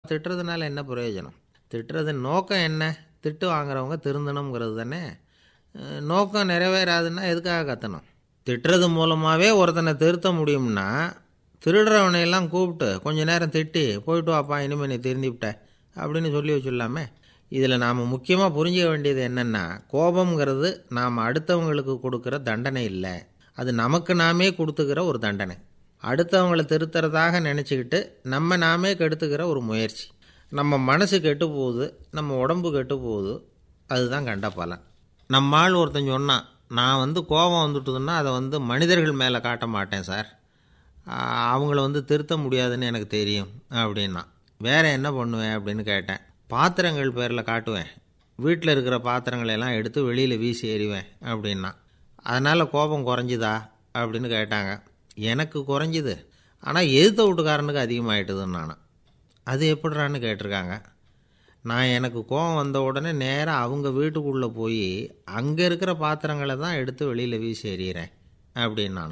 திட்டுறதுனால என்ன பிரயோஜனம் திட்டுறது நோக்கம் என்ன திட்டு வாங்குறவங்க திருந்தணுங்கிறது தானே அஹ் நோக்கம் நிறைவேறாதுன்னா எதுக்காக கத்தணும் திட்டுறது மூலமாகவே ஒருத்தனை திருத்த முடியும்னா திருடுறவனை எல்லாம் கூப்பிட்டு கொஞ்ச நேரம் திட்டி போயிட்டு வாப்பா இனிமேல் நீ திருந்திவிட்ட அப்படின்னு சொல்லி வச்சுடலாமே இதில் நாம் முக்கியமாக புரிஞ்சுக்க வேண்டியது என்னென்னா கோபம்ங்கிறது நாம் அடுத்தவங்களுக்கு கொடுக்குற தண்டனை இல்லை அது நமக்கு நாமே கொடுத்துக்கிற ஒரு தண்டனை அடுத்தவங்களை திருத்துறதாக நினச்சிக்கிட்டு நம்ம நாமே கெடுத்துக்கிற ஒரு முயற்சி நம்ம மனசு கெட்டு போகுது நம்ம உடம்பு கெட்டு போகுது அதுதான் கண்ட பலன் நம்ம ஆள் ஒருத்தன் சொன்னான் நான் வந்து கோபம் வந்துட்டுதுன்னா அதை வந்து மனிதர்கள் மேலே காட்ட மாட்டேன் சார் ஆஹ் அவங்கள வந்து திருத்த முடியாதுன்னு எனக்கு தெரியும் அப்படின்னா வேற என்ன பண்ணுவேன் அப்படின்னு கேட்டேன் பாத்திரங்கள் பேரில் காட்டுவேன் வீட்டில் இருக்கிற பாத்திரங்களை எல்லாம் எடுத்து வெளியில் வீசி எறிவேன் அப்படின்னா அதனால் கோபம் குறைஞ்சுதா அப்படின்னு கேட்டாங்க எனக்கு குறைஞ்சிது ஆனால் எதிர்த்த வீட்டுக்காரனுக்கு அதிகமாகிட்டுதுன்னு நான் அது எப்படிறான்னு கேட்டிருக்காங்க நான் எனக்கு கோபம் வந்த உடனே நேராக அவங்க வீட்டுக்குள்ளே போய் அங்கே இருக்கிற பாத்திரங்களை தான் எடுத்து வெளியில் வீசி எறிகிறேன் அப்படின்னு நான்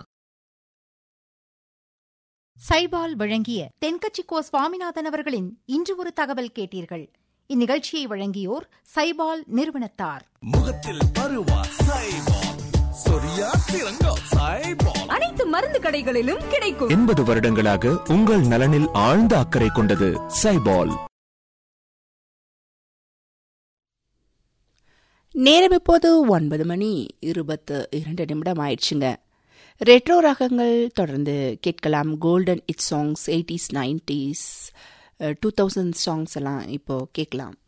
சைபால் வழங்கிய தென்கட்சி கோ சுவாமிநாதன் அவர்களின் இன்று ஒரு தகவல் கேட்டீர்கள் இந்நிகழ்ச்சியை வழங்கியோர் சைபால் நிறுவனத்தார் முகத்தில் பருவா சைபால் சொரியா சிறங்கா சைபால் அனைத்து மருந்து கடைகளிலும் கிடைக்கும் எண்பது வருடங்களாக உங்கள் நலனில் ஆழ்ந்த அக்கறை கொண்டது சைபால் நேரம் இப்போது ஒன்பது மணி இருபத்து இரண்டு நிமிடம் ஆயிடுச்சுங்க ரெட்ரோ ரகங்கள் தொடர்ந்து கேட்கலாம் golden hit songs eighties nineties two thousand songs எல்லாம் இப்போ கேட்கலாம்